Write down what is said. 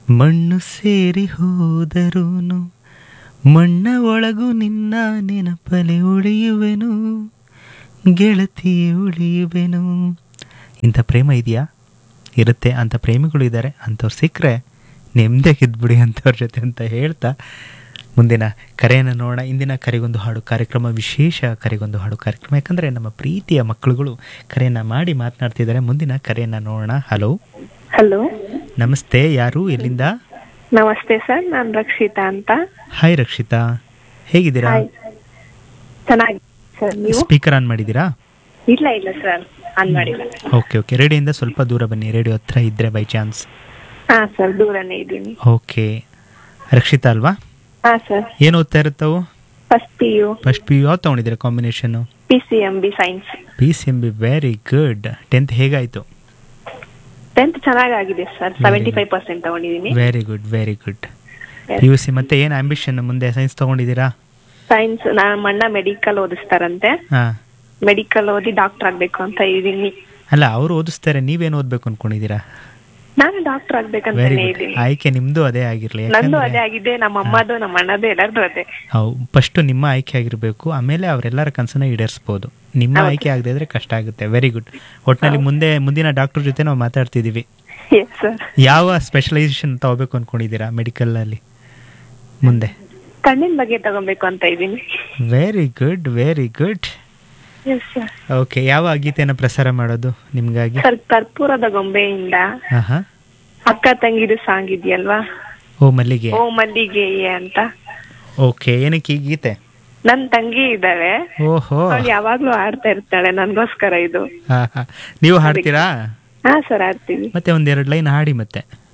ಮಣ್ಣು ಸೇರಿ ಹೋದರೂನು ಮಣ್ಣ ಒಳಗು ನಿನ್ನ ನೆನಪಲೆ ಉಳಿಯುವೆನು ಗೆಳತಿ ಉಳಿಯುವೆನು ಇಂಥ ಪ್ರೇಮ ಇದೆಯಾ ಇರುತ್ತೆ ಅಂಥ ಪ್ರೇಮಿಗಳು ಇದ್ದಾರೆ ಅಂಥವ್ರು ಸಿಕ್ಕರೆ ನೆಮ್ಮದಿಯಾಗಿದ್ಬಿಡಿ ಅಂಥವ್ರ ಜೊತೆ ಅಂತ ಹೇಳ್ತಾ ಮುಂದಿನ ಕರೆಯನ್ನು ನೋಡೋಣ ಇಂದಿನ ಕರೆಗೊಂದು ಹಾಡು ಕಾರ್ಯಕ್ರಮ ವಿಶೇಷ ಕರೆಗೊಂದು ಹಾಡು ಕಾರ್ಯಕ್ರಮ ಯಾಕಂದರೆ ನಮ್ಮ ಪ್ರೀತಿಯ ಮಕ್ಕಳುಗಳು ಕರೆಯನ್ನು ಮಾಡಿ ಮಾತನಾಡ್ತಿದ್ದಾರೆ ಮುಂದಿನ ಕರೆಯನ್ನು ನೋಡೋಣ ಹಲೋ ಹಲೋ ನಮಸ್ತೆ ಯಾರು ಎಲ್ಲಿಂದ ನಮಸ್ತೆ ಸರ್ ನಾನು ರಕ್ಷಿತಾ ಅಂತ ಹಾಯ್ ರಕ್ಷಿತಾ ಹೇಗಿದ್ದೀರಾ ಹಾಯ್ ಚೆನ್ನಾಗಿ ಸರ್ ನೀವು ಸ್ಪೀಕರ್ ಆನ್ ಮಾಡಿದ್ದೀರಾ ಇಲ್ಲ ಇಲ್ಲ ಸರ್ ಆನ್ ಮಾಡಿಲ್ಲ ಓಕೆ ಓಕೆ ರೇಡಿಯೋಯಿಂದ ಸ್ವಲ್ಪ ದೂರ ಬನ್ನಿ ರೇಡಿಯೋ ಹತ್ರ ಇದ್ದರೆ ಬೈ ಚಾನ್ಸ್ ಹಾ ಸರ್ ದೂರನೇ ಇದ್ದೀನಿ ಓಕೆ ರಕ್ಷಿತಾ ಅಲ್ವಾ ಹಾ ಸರ್ ಏನು ಓದ್ತಾ ಇರುತ್ತವು first P U first P U ಯಾವ್ದು ತೊಗೊಂಡಿದ್ದೀರಾ combination P C M B science P C M B very good tenth ಹೇಗಾಯಿತು ಟೆಂತ್ ಚೆನ್ನಾಗಾಗಿದೆ ಸರ್ ಸೆವೆಂಟಿ ಫೈವ್ ಪರ್ಸೆಂಟ್ ತಗೊಂಡಿದ್ದೀನಿ very good very good P U C ಮತ್ತೆ ಏನು ambition ಮುಂದೆ science ತೊಗೊಂಡಿದ್ದೀರಾ science ನಾನು ಅಣ್ಣ ಮೆಡಿಕಲ್ ಓದಿಸ್ತಾರಂತೆ ಹಾಂ ಮೆಡಿಕಲ್ ಓದಿ ಡಾಕ್ಟರ್ ಆಗ್ಬೇಕು ಅಂತ ಇದ್ದೀನಿ ಅಲ್ಲ ಅವರು ಓದಿಸ್ತಾರೆ ನೀವೇನು ಓದಬೇಕು ಅನ್ಕೊಂಡಿದ್ದೀರಾ ನಾನು ಡಾಕ್ಟರ್ ಆಗ್ಬೇಕಂತ ವೆರಿ ಗುಡ್ ಇದ್ದೀನಿ ಆಯ್ಕೆ ನಿಮ್ಮದು ಅದೇ ಆಗಿರಲಿ ನಂದು ಅದೇ ಆಗಿದೆ ನಮ್ಮ ಅಮ್ಮದು ನಮ್ಮ ಅಣ್ಣದು ಎಲ್ಲರದು ಅದೇ ಫಸ್ಟು ನಿಮ್ಮ ಆಯ್ಕೆ ಆಗಿರಬೇಕು ಆಮೇಲೆ ಅವರೆಲ್ಲರ ಕನಸನ್ನ ಈಡೇರಿಸ್ಬೋದು ನಿಮ್ಮ ಹೌದು. ಆಯ್ಕೆ ಆಗದೆ ಇದ್ರೆ ಕಷ್ಟ ಆಗುತ್ತೆ ವೆರಿ ಗುಡ್ ಒಟ್ಟಿನಲ್ಲಿ ಮುಂದೆ ಮುಂದಿನ ಡಾಕ್ಟರ್ ಜೊತೆ ನಾವು ಮಾತಾಡ್ತಿದ್ದೀವಿ ಎಸ್ ಸರ್ ಯಾವ ಸ್ಪೆಷಲೈಸೇಷನ್ ತಗೋಬೇಕು ಅನ್ಕೊಂಡಿದ್ದೀರಾ ಮೆಡಿಕಲಲ್ಲಿ ಮುಂದೆ ಕಣ್ಣಿನ ಬಗ್ಗೆ ತಗೊಬೇಕು ಅಂತ ಇದ್ದೀನಿ very good very good yes sir okay ಯಾವ ಗೀತೆಯನ್ನು ಪ್ರಸಾರ ಮಾಡೋದು ನಿಮಗಾಗಿ ಸರ್ ಕರ್ಪೂರದ ಗೊಂಬೆಯಿಂದ ಹಾಂ ಹಾಂ ಅಕ್ಕ ತಂಗಿದು ಸಾಂಗ್ ಇದೆಯಲ್ವಾ ಓ ಮಲ್ಲಿಗೆ ಓ ಮಲ್ಲಿಗೆ ಅಂತ ಓಕೆ ಏನಕ್ಕೆ ಈ ಗೀತೆ ನನ್ ತಂಗಿ ಇದ್ದಾಳೆ ಓಹೋ ಅವಳು ಯಾವಾಗ್ಲೂ ಆಡ್ತಾ ಇರ್ತಾಳೆ ನನ್ಗೋಸ್ಕರ ಇದು ಹಾ ಹಾ ನೀವು ಹಾಡ್ತೀರಾ ಹಾ ಸರ್ ಆಡ್ತೀವಿ ಮತ್ತೆ ಒಂದೆರಡು ಲೈನ್ ಹಾಡಿ ಮತ್ತೆ